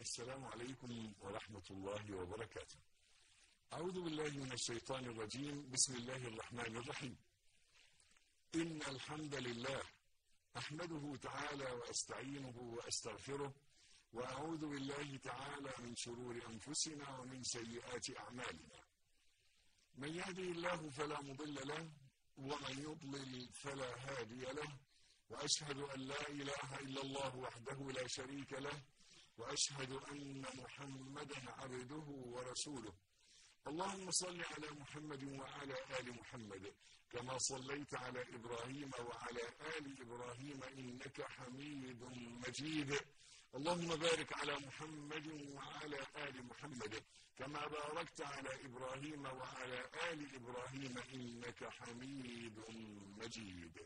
السلام عليكم ورحمة الله وبركاته أعوذ بالله من الشيطان الرجيم بسم الله الرحمن الرحيم إن الحمد لله أحمده تعالى وأستعينه وأستغفره وأعوذ بالله تعالى من شرور أنفسنا ومن سيئات أعمالنا من يهدي الله فلا مضل له ومن يضلل فلا هادي له وأشهد أن لا إله إلا الله وحده لا شريك له وأشهد أن محمدا عبده ورسوله اللهم صل على محمد وعلى آل محمد كما صليت على إبراهيم وعلى آل إبراهيم إنك حميد مجيد اللهم بارك على محمد وعلى آل محمد كما باركت على إبراهيم وعلى آل إبراهيم إنك حميد مجيد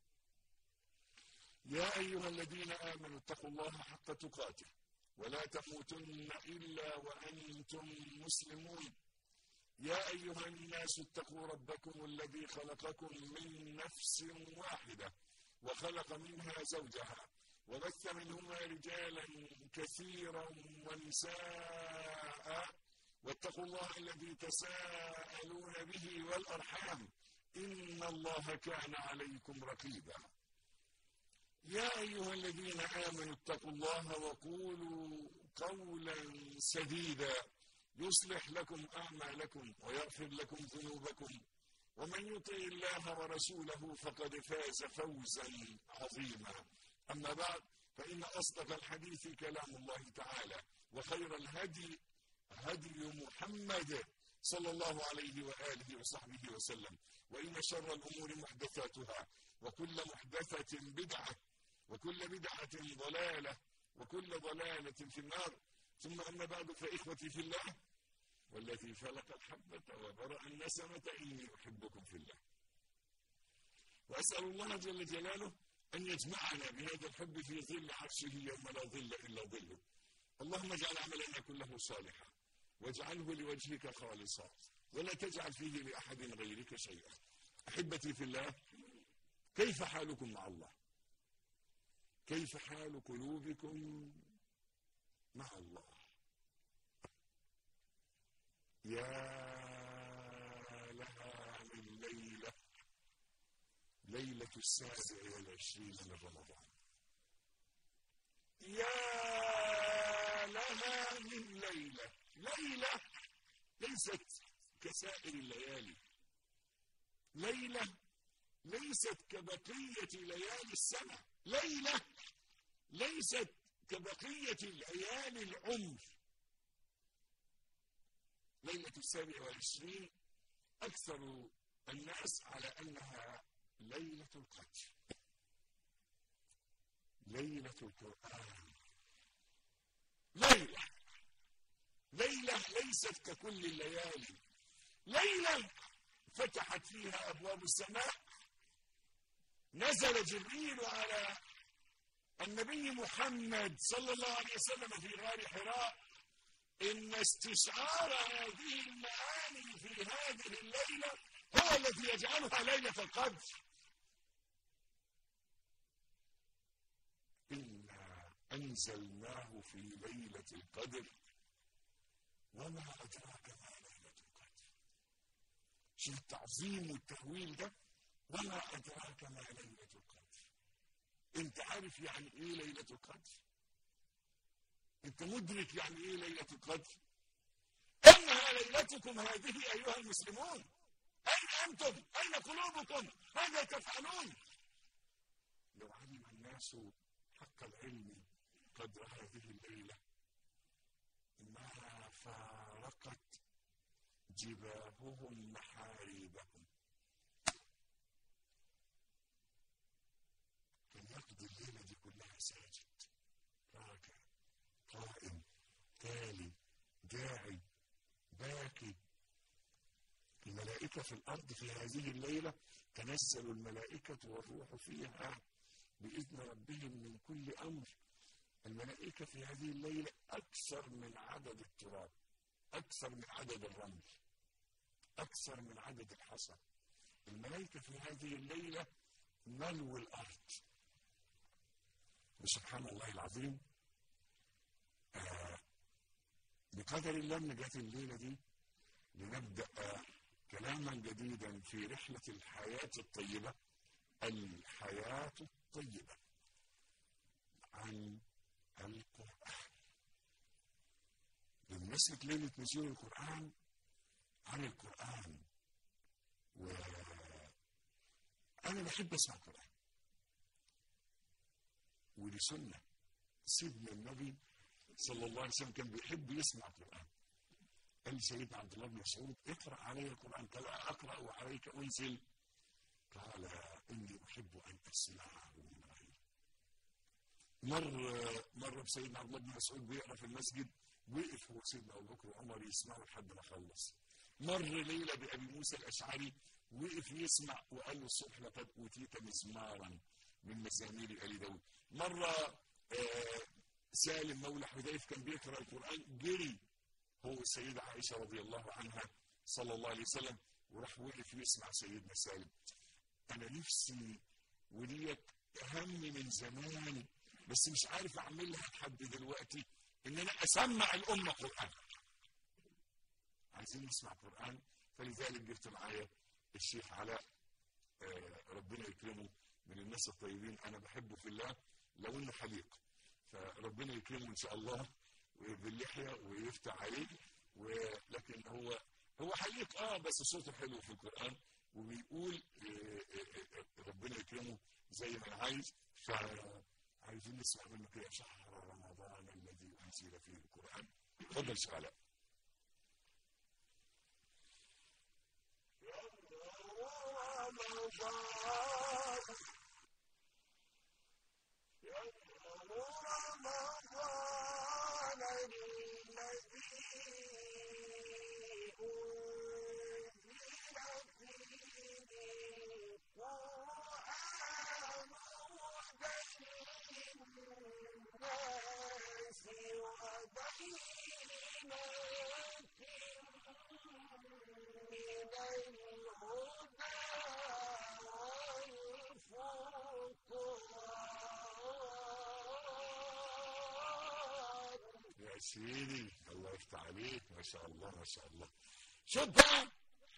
يا أيها الذين آمنوا اتقوا الله حق تقاته ولا تموتن إلا وأنتم مسلمون يا أيها الناس اتقوا ربكم الذي خلقكم من نفس واحدة وخلق منها زوجها وبث منهما رجالا كثيرا ونساء واتقوا الله الذي تساءلون به والأرحام إن الله كان عليكم رقيبا يا أيها الذين آمنوا اتقوا الله وقولوا قولا سديدا يصلح لكم أعمالكم ويغفر لكم ذنوبكم ومن يطع الله ورسوله فقد فاز فوزا عظيما أما بعد فإن أصدق الحديث كلام الله تعالى وخير الهدي هدي محمد صلى الله عليه وآله وصحبه وسلم وإن شر الأمور محدثاتها وكل محدثة بدعة وكل بدعة ضلالة وكل ضلالة في النار ثم أما بعد فإخوتي في الله والذي فلق الحبة وبرأ النسمة إني أحبكم في الله وأسأل الله جل جلاله أن يجمعنا بهذا الحب في ظل عرشه يوم لا ظل إلا ظله اللهم اجعل عملنا كله صالحا واجعله لوجهك خالصا ولا تجعل فيه لأحد غيرك شيئا أحبتي في الله كيف حالكم مع الله كيف حال قلوبكم مع الله يا لها من ليلة ليلة السابع والعشرين من رمضان يا لها من ليلة ليلة ليست كسائر الليالي ليلة ليست كبقية ليالي السنة ليلة ليست كبقية ليالي العمر ليلة السابع والعشرين أكثر الناس على أنها ليلة القدر ليلة القرآن ليلة ليلة ليست ككل الليالي ليلة فتحت فيها أبواب السماء نزل جبريل على النبي محمد صلى الله عليه وسلم في غار حراء إن استشعار هذه المعاني في هذه الليلة هو الذي يجعلها ليلة القدر إنا أنزلناه في ليلة القدر وما أدراك ما ليلة القدر شوف التعظيم والتهويل ده وما أدراك ما ليلة القدر أنت عارف يعني إيه ليلة القدر أنت مدرك يعني إيه ليلة القدر إنها ليلتكم هذه أيها المسلمون أين أنتم أين قلوبكم ماذا تفعلون لو علم الناس حق العلم قدر هذه الليلة ما فارقت جباههم محاريبهم كان يقضي الليلة دي كلها ساجد راكع قائم تالي داعي باكي الملائكة في الأرض في هذه الليلة تنزل الملائكة والروح فيها بإذن ربهم من كل أمر الملائكة في هذه الليلة أكثر من عدد التراب أكثر من عدد الرمل أكثر من عدد الحصى الملائكة في هذه الليلة ملو الأرض وسبحان الله العظيم آه بقدر الله من جات الليلة دي لنبدأ كلاما جديدا في رحلة الحياة الطيبة الحياة الطيبة عن القرآن بمناسبة ليلة نزول القرآن عن القرآن وأنا بحب أسمع القرآن ودي سنة سيدنا النبي صلى الله عليه وسلم كان بيحب يسمع القرآن قال لي سيدنا عبد الله بن مسعود اقرأ علي القرآن قال أقرأ عليك أنزل قال إني أحب أن أسمعه من غيري مر مر بسيدنا عبد الله بن مسعود بيقرأ في المسجد وقف هو سيدنا أبو بكر وعمر يسمعوا لحد ما خلص مر ليلة بأبي موسى الأشعري وقف يسمع وقال له الصبح لقد أوتيت مسمارا من مزامير آل داود مرة آه سالم مولى حذيف كان بيقرأ القرآن جري هو السيدة عائشة رضي الله عنها صلى الله عليه وسلم وراح وقف يسمع سيدنا سالم أنا نفسي وديت أهم من زمان بس مش عارف أعملها لحد دلوقتي إن أنا أسمع الأمة قرآن عايزين نسمع قرآن فلذلك جبت معايا الشيخ علاء آه ربنا يكرمه من الناس الطيبين أنا بحبه في الله لو إنه حليق فربنا يكرمه إن شاء الله باللحية ويفتح عليه ولكن هو هو حليق اه بس صوته حلو في القرآن وبيقول ربنا يكرمه زي ما انا عايز فعايزين نسمع منه كده شهر رمضان الذي انزل فيه القرآن اتفضل شيخ علاء رمضان رمضان الذي أنزل فيه القرآن هدى للناس وبينات من الهدى والفرقان يا سيدي الله يفتح عليك ما شاء الله ما شاء الله شوف بقى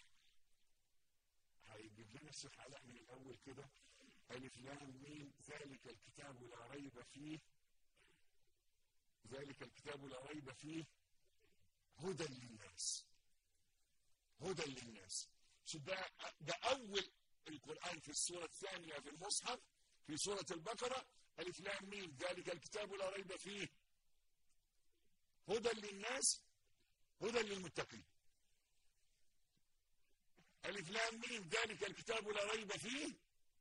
هيجيب لنا الشيخ علاء من الاول كده الف لام ميم ذلك الكتاب لا ريب فيه ذلك الكتاب لا ريب فيه هدى للناس هدى للناس شوف ده ده اول القران في السوره الثانيه في المصحف في سوره البقره الف لام ميم ذلك الكتاب لا ريب فيه هدى للناس هدى للمتقين ألف لام ميم ذلك الكتاب لا ريب فيه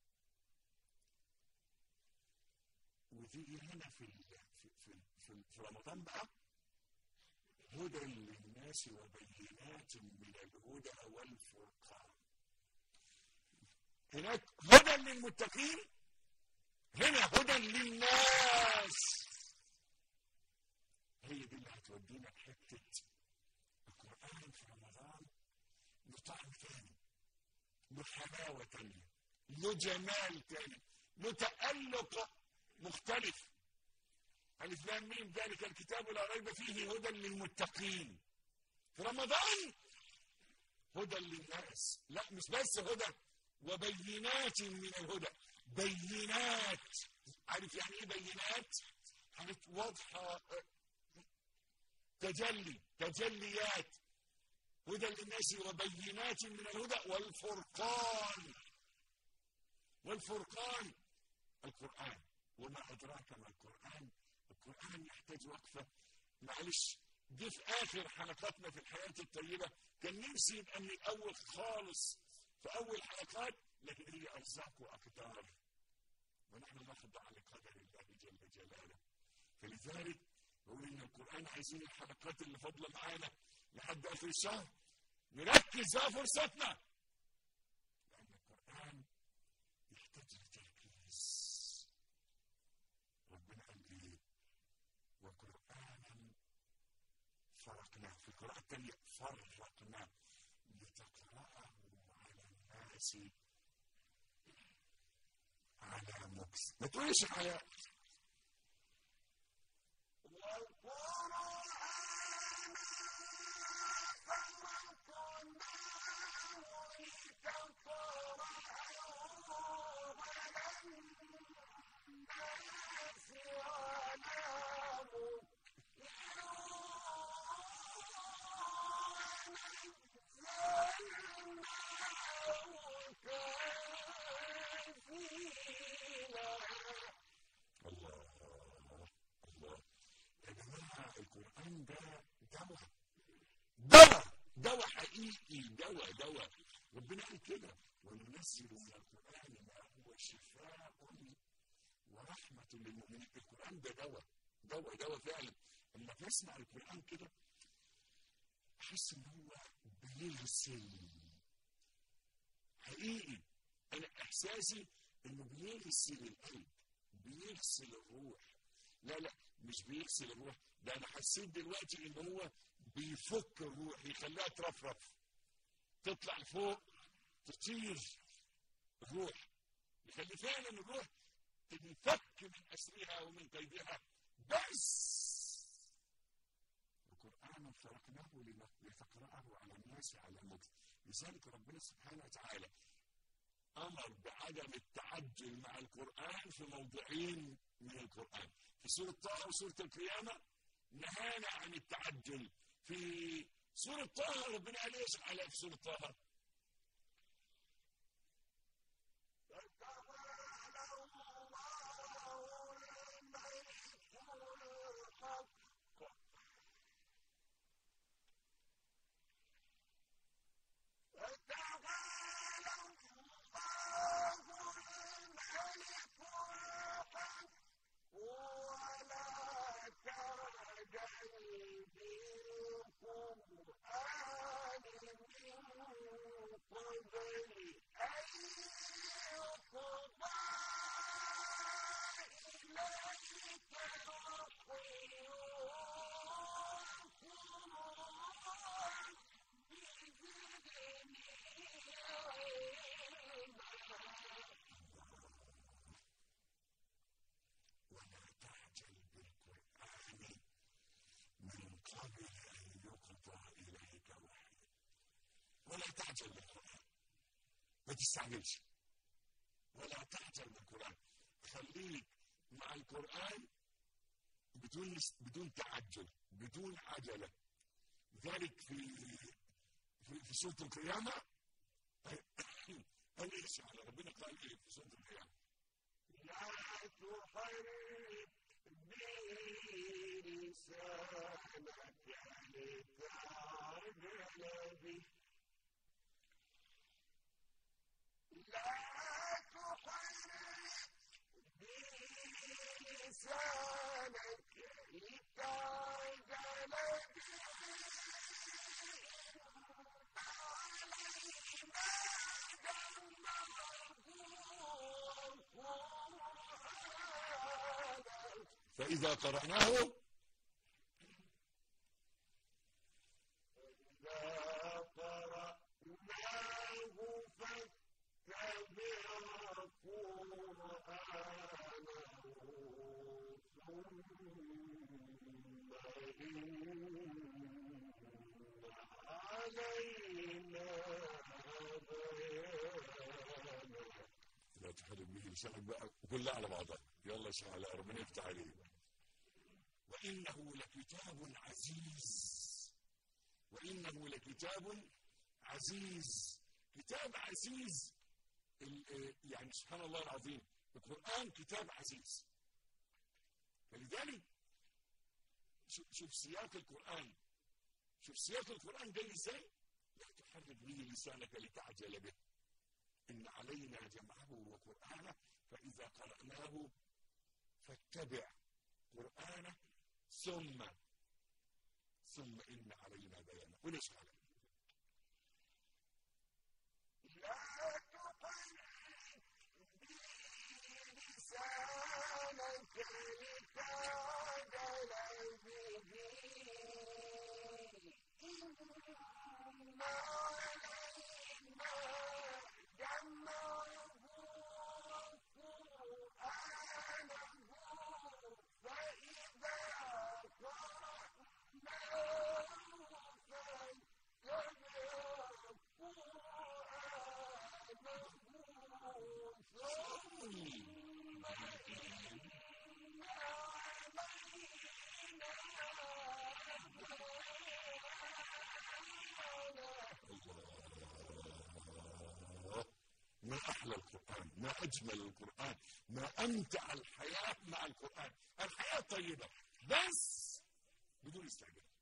وتيجي هنا في في في, في, في رمضان بقى هدى للناس وبينات من الهدى والفرقان هناك هدى للمتقين هنا هدى للناس هي دي اللي هتودينا لحته القران في رمضان له طعم تاني له حلاوه تانيه له جمال تاني له تألق مختلف ألف لام ميم ذلك الكتاب لا ريب فيه هدى للمتقين في رمضان هدى للناس لا مش بس هدى وبينات من الهدى بينات عارف يعني ايه بينات؟ حاجات واضحه تجلي تجليات هدى للناس وبينات من الهدى والفرقان والفرقان القرآن وما أدراك ما القرآن القرآن يحتاج وقفة معلش دي في آخر حلقاتنا في الحياة الطيبة كان نفسي يبقى من الأول خالص في أول حلقات لكن هي أرزاق وأقدار ونحن نخضع لقدر الله جل جلاله فلذلك بقول إن القرآن عايزين الحلقات اللي فاضلة معانا لحد آخر الشهر نركز بقى فرصتنا لأن القرآن يحتاج لتركيز ربنا قال إيه وقرآنا فرقناه في القراءة الثانية فرقناه لتقرأه على الناس على مكس ما تقولش حياة والقرآن القرآن ده دواء دواء دواء حقيقي دواء دواء ربنا قال كده وننزل من القرآن ما هو شفاء ورحمة للمؤمنين القرآن ده دواء دواء دواء فعلا لما تسمع القرآن كده احس ان هو بيغسل حقيقي انا احساسي انه بيغسل القلب بيغسل الروح لا لا مش بيغسل الروح ده انا حسيت دلوقتي ان هو بيفك الروح يخليها ترفرف تطلع لفوق تطير الروح يخلي فعلا الروح تنفك من اسرها ومن قيدها بس وقرآنا فرقناه لتقرأه على الناس على مكث لذلك ربنا سبحانه وتعالى أمر بعدم التعجل مع القرآن في موضوعين من القرآن في سورة طه وسورة القيامة نهانا عن التعجل في سورة طه ربنا قال ايش على في سورة طه ولا تعجل بالقرآن من قبل أن يقضى إليك وحيه ولا تعجل بالقرآن ما تستعجلش ولا تعجل بالقرآن خليك مع القرآن بدون بدون تعجل بدون عجلة ذلك في في, في سورة القيامة قال ايش على ربنا قال ايه في سورة القيامة لا تحرك به لسانك لتعجل به لا تحرك به لسانك لتعجل به علينا فإذا قرأناه فإذا قرأناه فاتبع قرآنه ثم إن علينا بيانه لا تحرك به لسانك بقى كلها على بعضها يلا شعل ربنا يفتح عليك وإنه لكتاب عزيز وإنه لكتاب عزيز كتاب عزيز يعني سبحان الله العظيم القرآن كتاب عزيز فلذلك شوف سياق القرآن شوف سياق القرآن جاي ازاي لا تحرك به لسانك لتعجل به إن علينا جمعه وقرآنه فإذا قرأناه فاتبع قرآنه ثم ثم إن علينا بيانه وليش قال لا تحرك لسانك لتعجل به إن علينا جمعه وقرآنه فإذا قرأناه فاتبع قرآنه ثم إن ما أحلى القرآن ما أجمل القرآن ما أمتع الحياة مع القرآن الحياة طيبة بس بدون استعجال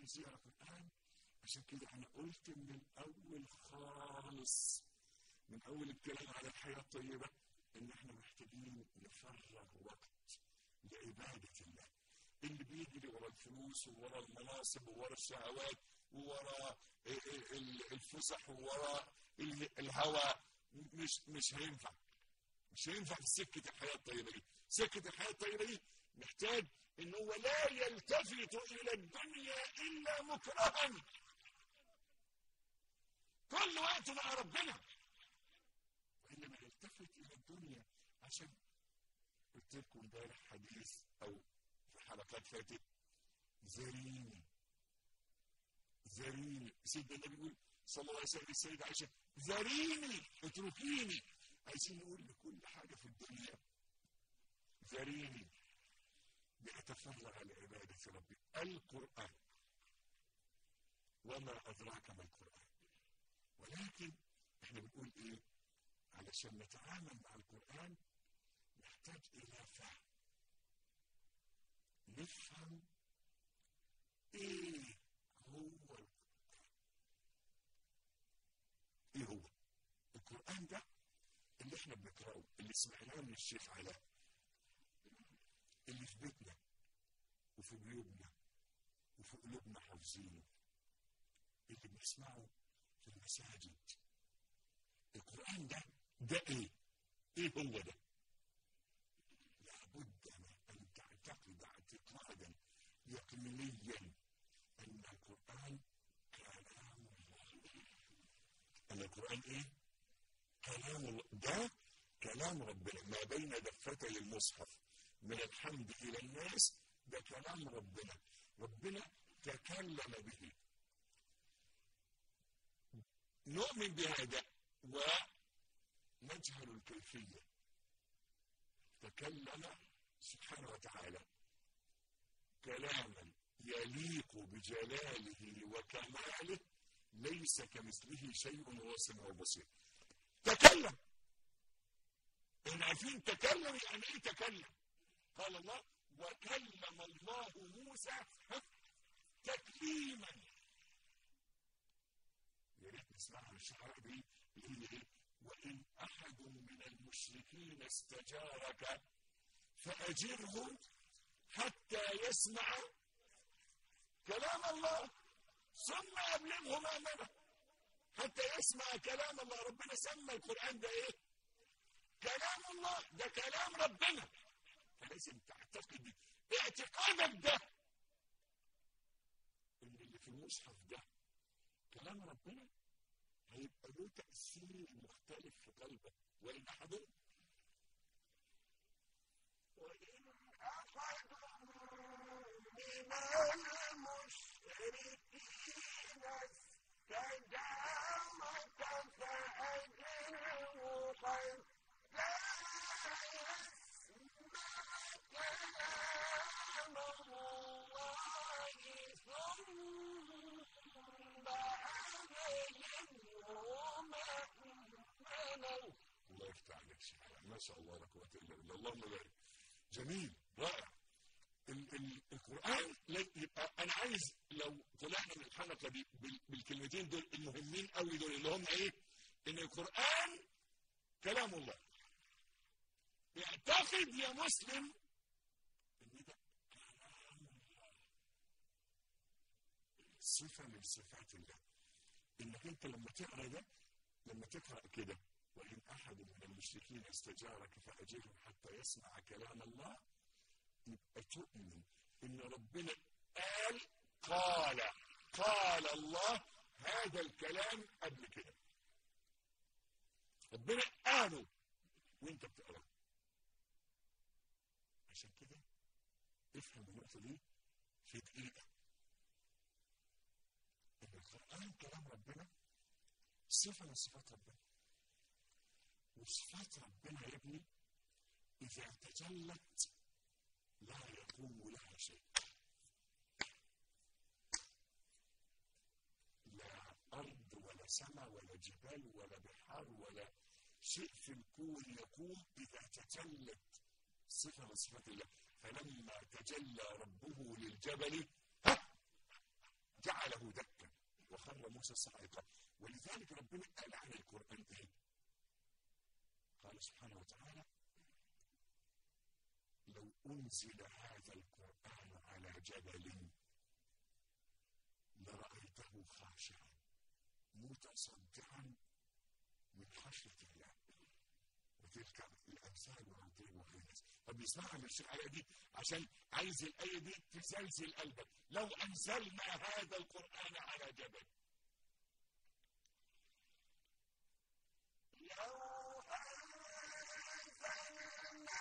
عايز يقرا قران عشان كده انا قلت من الاول خالص من اول الكلام على الحياه الطيبه ان احنا محتاجين نفرغ وقت لعباده الله اللي بيجري ورا الفلوس وورا المناصب وورا الشهوات وورا الفسح وورا الهوى مش مش هينفع مش هينفع في سكه الحياه الطيبه دي سكه الحياه الطيبه دي محتاج ان هو لا يلتفت الى الدنيا الا مكرها كل وقت مع ربنا وانما يلتفت الى الدنيا عشان قلت لكم امبارح حديث او في حلقات فاتت زاريني زاريني سيدنا النبي بيقول صلى الله عليه وسلم للسيدة عائشة زاريني اتركيني عايزين نقول لكل حاجة في الدنيا زاريني بأتفرغ على عبادة ربي القرآن وما أدراك ما القرآن ولكن احنا بنقول ايه علشان نتعامل مع القرآن نحتاج إلى فهم نفهم ايه هو القرآن ايه هو القرآن ده اللي احنا بنقرأه اللي سمعناه من الشيخ علاء اللي في بيتنا وفي بيوتنا وفي قلوبنا حافظينه اللي بنسمعه في المساجد القرآن ده ده ايه ايه هو ده لابد ان تعتقد اعتقادا يقينيا ان القرآن كلام الله ان القرآن ايه كلام الله ده كلام ربنا ما بين دفتي المصحف من الحمد الى الناس ده كلام ربنا ربنا تكلم به نؤمن بهذا ونجهل الكيفية تكلم سبحانه وتعالى كلاما يليق بجلاله وكماله ليس كمثله شيء وهو السميع البصير تكلم احنا عارفين تكلم يعني ايه تكلم قال الله وكلم الله موسى تكليما يا ريت نسمعها الشعراء دي اللي هي ايه وان احد من المشركين استجارك فاجره حتى يسمع كلام الله ثم ابلغه مامنه حتى يسمع كلام الله ربنا سمى القران ده ايه كلام الله ده كلام ربنا فلازم تعتقد اعتقادك ده ان اللي في المصحف ده كلام ربنا هيبقى له تأثير مختلف في قلبك وإن أحد وإن أحد من المشركين استجارك فأجره حتى يسمع كلام الله ثم الله يفتح عليك شيخ ما شاء الله لا قوة إلا بالله اللهم بارك جميل رائع ال ال القرآن يبقى أنا عايز لو طلعنا من الحلقة دي بالكلمتين دول المهمين قوي دول اللي هم إيه؟ إن القرآن كلام الله اعتقد يا مسلم إن ده كلام الله صفة من صفات الله انك انت لما تقرا ده لما تقرا كده وان احد من المشركين استجارك فاجره حتى يسمع كلام الله يبقى تؤمن ان ربنا قال قال قال الله هذا الكلام قبل كده ربنا قاله وانت بتقرا عشان كده افهم النقطه دي في دقيقه ان القران كلام ربنا صفه من صفات ربنا وصفات ربنا يا ابني اذا تجلت لا يقوم لها شيء لا ارض ولا سماء ولا جبال ولا بحار ولا شيء في الكون يقوم اذا تجلت صفه من صفات الله فلما تجلى ربه للجبل جعله دكا وخر موسى صاعقا ولذلك ربنا قال عن القرآن ايه قال سبحانه وتعالى لو أنزل هذا القرآن على جبل لرأيته خاشعا متصدعا من خشية الله وتلك الأمثال ونضربها للناس طب يسمعها من الشيخ الآية دي عشان عايز الآية دي تزلزل قلبك لو أنزلنا هذا القرآن على جبل لو أنزلنا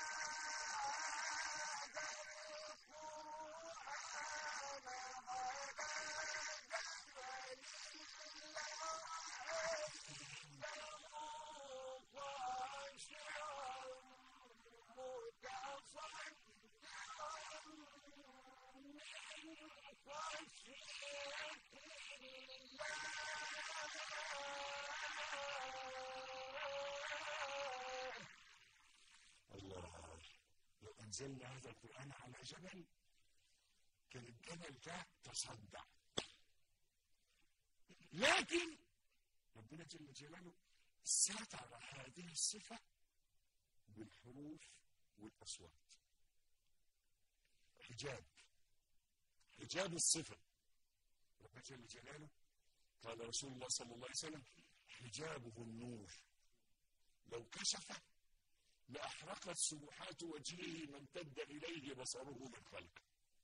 هذا القرآن على جبل لرأيته خاشعا متصدعا من خشية الله الله لو أنزلنا هذا القرآن على جبل كان الجبل ده تصدع لكن ربنا جل جلاله ستر هذه الصفة بالحروف والأصوات حجاب حجاب الصفة ربنا جل جلاله قال رسول الله صلى الله عليه وسلم حجابه النور لو كشف لأحرقت سبحات وجهه ما امتد إليه بصره من خلقه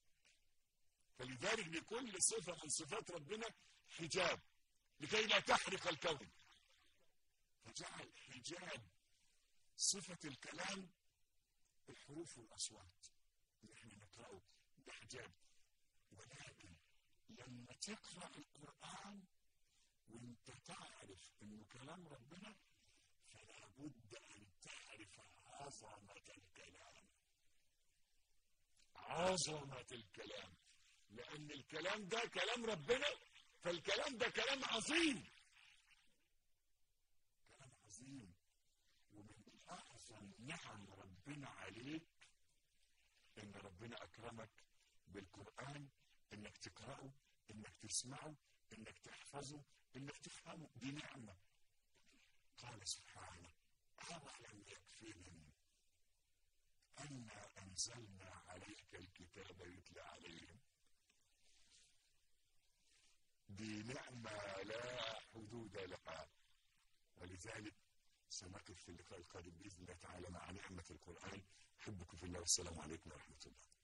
فلذلك لكل صفة من صفات ربنا حجاب لكي لا تحرق الكون فجعل حجاب صفة الكلام الحروف والأصوات اللي احنا نقرأه ده حجاب ولكن لما تقرأ القرآن وانت تعرف انه كلام ربنا فلا بد ان تعرف عظمة الكلام عظمة الكلام لأن الكلام ده كلام ربنا فالكلام ده كلام عظيم كلام عظيم ومن أعظم نعم ربنا عليك إن ربنا أكرمك بالقرآن إنك تقرأه إنك تسمعه إنك تحفظه إنك تفهمه دي نعمة قال سبحانه أولم يكفيهم أنا أنزلنا عليك الكتاب يتلى عليهم دي نعمة لا حدود لها ولذلك سنقف في اللقاء القادم بإذن الله تعالى مع نعمة القرآن أحبكم في الله والسلام عليكم ورحمة الله